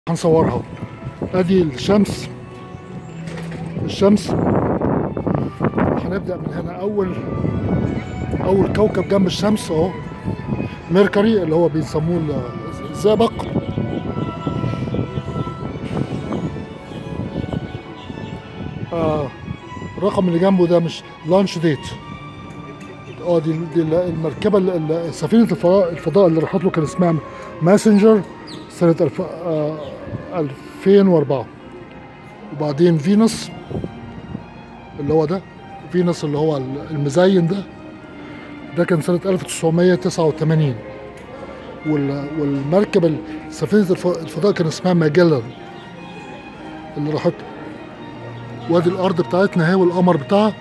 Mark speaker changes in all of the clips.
Speaker 1: هنصورها ادي الشمس الشمس هنبدأ من هنا اول اول كوكب جنب الشمس اهو ميركوري اللي هو بيسموه الزئبق آه الرقم اللي جنبه ده مش لانش ديت اه دي, دي المركبه اللي سفينه الفضاء الفضاء اللي راحت له كان اسمها ماسنجر سنه الف... آه 2004 وبعدين فينوس اللي هو ده فينوس اللي هو المزين ده ده كان سنة 1989 وال... والمركبة سفينة الفضاء كان اسمها ماجلان اللي راحت وادي الأرض بتاعتنا اهي والقمر بتاعها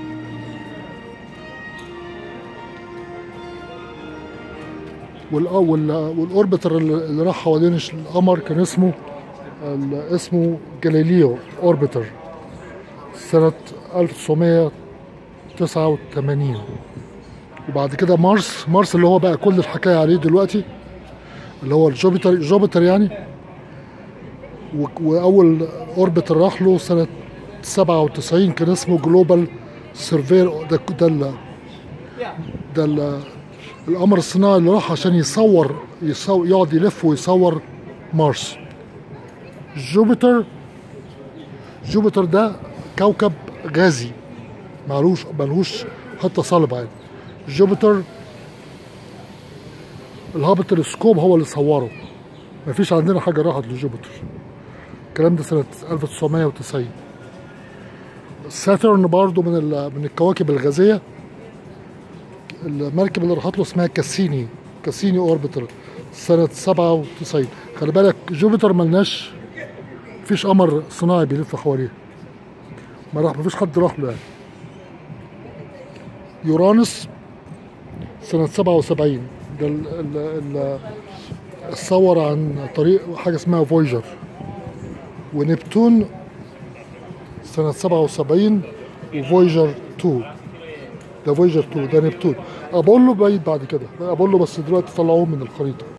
Speaker 1: وال... والاوربتر اللي راح حوالين القمر كان اسمه اسمه جاليليو اوربتر سنة 1989 وبعد كده مارس مارس اللي هو بقى كل الحكاية عليه دلوقتي اللي هو الجوبيتر جوبيتر يعني وأول اوربتر راح له سنة 97 كان اسمه جلوبال سيرفير ده ده ال ده ال القمر الصناعي اللي راح عشان يصور, يصور يقعد يلف ويصور مارس جوبيتر جوبيتر ده كوكب غازي مالوش مالهوش حتى صلب عادي جوبيتر الهابط تلسكوب هو اللي صوره مفيش عندنا حاجه راحت لجوبيتر الكلام ده سنه 1990 ساترن برضه من من الكواكب الغازيه المركب اللي راحت له اسمها كاسيني كاسيني اوربيتر سنه 97 خلي بالك جوبيتر ملناش مفيش قمر صناعي بيلف حواليه ما راح مفيش حد راح له يعني يورانوس سنة 77 ده ال ال ال صور عن طريق حاجة اسمها فويجر ونبتون سنة 77 وفويجر 2 ده فويجر 2 ده نبتون أبولو بعيد بعد كده أبولو بس دلوقتي طلعوه من الخريطة